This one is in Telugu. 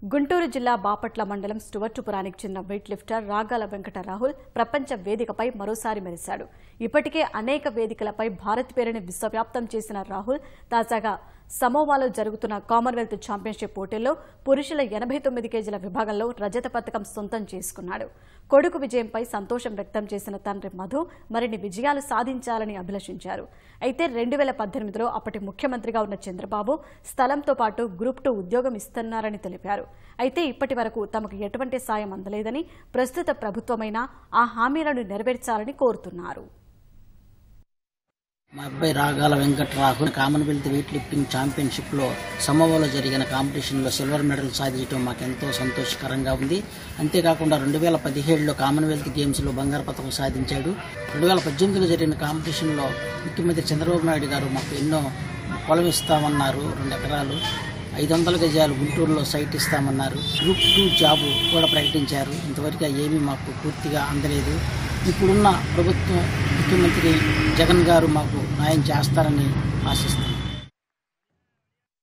గుంటూరు జిల్లా బాపట్ల మండలం స్టువర్టుపురానికి చెందిన వెయిట్ లిఫ్టర్ రాగాల వెంకట రాహుల్ ప్రపంచ వేదికపై మరోసారి మెరిశాడు ఇప్పటికే అనేక వేదికలపై భారత్ పేరుని విశ్వవ్యాప్తం చేసిన రాహుల్ తాజాగా సమోవాలో జరుగుతున్న కామన్వెల్త్ ఛాంపియన్షిప్ పోటీల్లో పురుషుల ఎనభై తొమ్మిది కేజీల విభాగంలో రజత పథకం సొంతం చేసుకున్నాడు కొడుకు విజయంపై సంతోషం వ్యక్తం చేసిన తండ్రి మధు మరిన్ని విజయాలు సాధించాలని అభిలషించారు అయితే రెండు వేల పద్దెనిమిదిలో అప్పటి ముఖ్యమంత్రిగా ఉన్న చంద్రబాబు స్థలంతో పాటు గ్రూప్ టూ ఉద్యోగం ఇస్తున్నారని తెలిపారు అయితే ఇప్పటి వరకు తమకు ఎటువంటి సాయం అందలేదని ప్రస్తుత ప్రభుత్వమైనా ఆ హామీలను నెరవేర్చాలని కోరుతున్నారు మా అబ్బాయి Ragala Venkata Rahul Commonwealth weightlifting ఛాంపియన్షిప్లో సమోవాలో జరిగిన కాంపిటీషన్లో సిల్వర్ మెడల్ సాధించడం మాకెంతో సంతోషకరంగా ఉంది అంతేకాకుండా రెండు వేల పదిహేడులో కామన్వెల్త్ గేమ్స్లో బంగారు పథకం సాధించాడు రెండు వేల పద్దెనిమిదిలో జరిగిన కాంపిటీషన్లో ముఖ్యమంత్రి చంద్రబాబు నాయుడు గారు మాకు ఎన్నో పొలం ఇస్తామన్నారు రెండు ఎకరాలు ఐదు వందల గజాలు గుంటూరులో సైట్ ఇస్తామన్నారు గ్రూప్ టూ జాబు కూడా ప్రకటించారు ఇంతవరకు ఏమీ మాకు పూర్తిగా అందలేదు ఇప్పుడున్న ప్రభుత్వం ముఖ్యమంత్రి జగన్ గారు మాకు న్యాయం చేస్తారని ఆశిస్తున్నాం